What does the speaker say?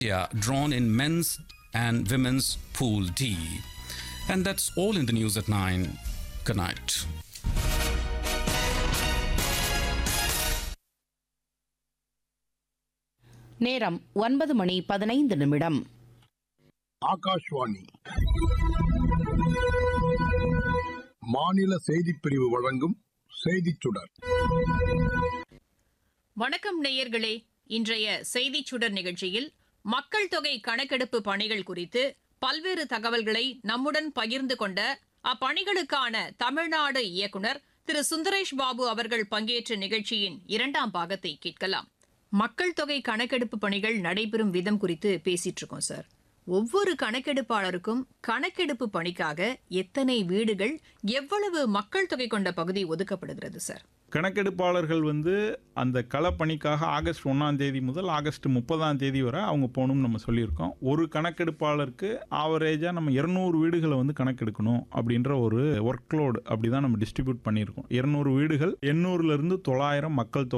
India drawn in men's and women's pool D. And that's all in the news at 9. Good night. நேரம் ஒன்பது மணி பதினைந்து நிமிடம் ஆகாஷ்வாணி மாநில செய்திப் பிரிவு வழங்கும் செய்திச் சுடர் வணக்கம் நேயர்களே இன்றைய செய்திச் சுடர் நிகழ்ச்சியில் மக்கள் தொகை கணக்கெடுப்பு பணிகள் குறித்து பல்வேறு தகவல்களை நம்முடன் பகிர்ந்து கொண்ட அப்பணிகளுக்கான தமிழ்நாடு இயக்குனர் திரு சுந்தரேஷ் பாபு அவர்கள் பங்கேற்ற நிகழ்ச்சியின் இரண்டாம் பாகத்தை கேட்கலாம் மக்கள் தொகை கணக்கெடுப்பு பணிகள் நடைபெறும் விதம் குறித்து பேசிட்டு இருக்கோம் சார் ஒவ்வொரு கணக்கெடுப்பாளருக்கும் கணக்கெடுப்பு பணிக்காக எத்தனை வீடுகள் எவ்வளவு மக்கள் தொகை கொண்ட பகுதி ஒதுக்கப்படுகிறது சார் கணக்கெடுப்பாளர்கள் வந்து அந்த களப்பணிக்காக ஆகஸ்ட் ஒன்றாம் தேதி முதல் ஆகஸ்ட் முப்பதாம் தேதி வரை அவங்க போகணும்னு நம்ம சொல்லியிருக்கோம் ஒரு கணக்கெடுப்பாளருக்கு ஆவரேஜாக நம்ம இருநூறு வீடுகளை வந்து கணக்கெடுக்கணும் அப்படின்ற ஒரு ஒர்க் லோடு அப்படி தான் நம்ம டிஸ்ட்ரிபியூட் பண்ணியிருக்கோம் இருநூறு வீடுகள் எண்ணூறுலேருந்து தொள்ளாயிரம் மக்கள் தொகை